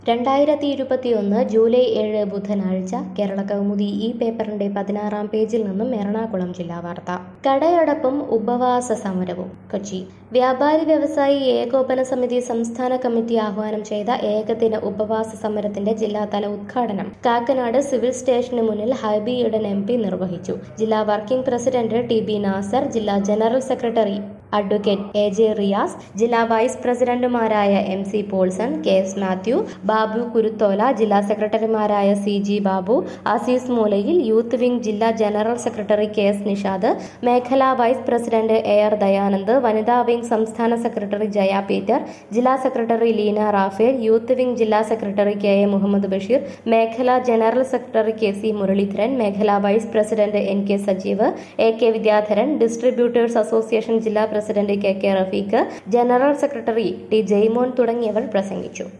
രണ്ടായിരത്തി ഇരുപത്തിയൊന്ന് ജൂലൈ ഏഴ് ബുധനാഴ്ച കേരള കൗമുദി ഈ പേപ്പറിന്റെ പതിനാറാം പേജിൽ നിന്നും എറണാകുളം ജില്ലാ വാർത്ത കടയടപ്പും ഉപവാസ സമരവും കൊച്ചി വ്യാപാരി വ്യവസായി ഏകോപന സമിതി സംസ്ഥാന കമ്മിറ്റി ആഹ്വാനം ചെയ്ത ഏകദിന ഉപവാസ സമരത്തിന്റെ ജില്ലാതല ഉദ്ഘാടനം കാക്കനാട് സിവിൽ സ്റ്റേഷന് മുന്നിൽ ഹൈബി ഈഡൻ എം പി നിർവഹിച്ചു ജില്ലാ working president T B Nasar ജില്ലാ general secretary advocate A J Riyas ജില്ലാ വൈസ് പ്രസിഡന്റുമാരായ M C Paulson K S Mathew Babu Kuruthola ജില്ലാ സെക്രട്ടറിമാരായ C G Babu Azeez Moolayil youth wing ജില്ലാ general secretary K S Nishad മേഖലാ vice president A R Dayanand വനിതാ വിംഗ് സംസ്ഥാന സെക്രട്ടറി ജയ പീറ്റർ ജില്ലാ secretary Leena Raphael youth wing ജില്ലാ secretary K A Muhammad Basheer മേഖലാ general secretary K C Muraleedharan മേഖലാ vice president N K Sajeev A K Vidyadharan distributors association ജില്ലാ president K K Rafeeq general secretary T Jaimon തുടങ്ങിയവർ പ്രസംഗിച്ചു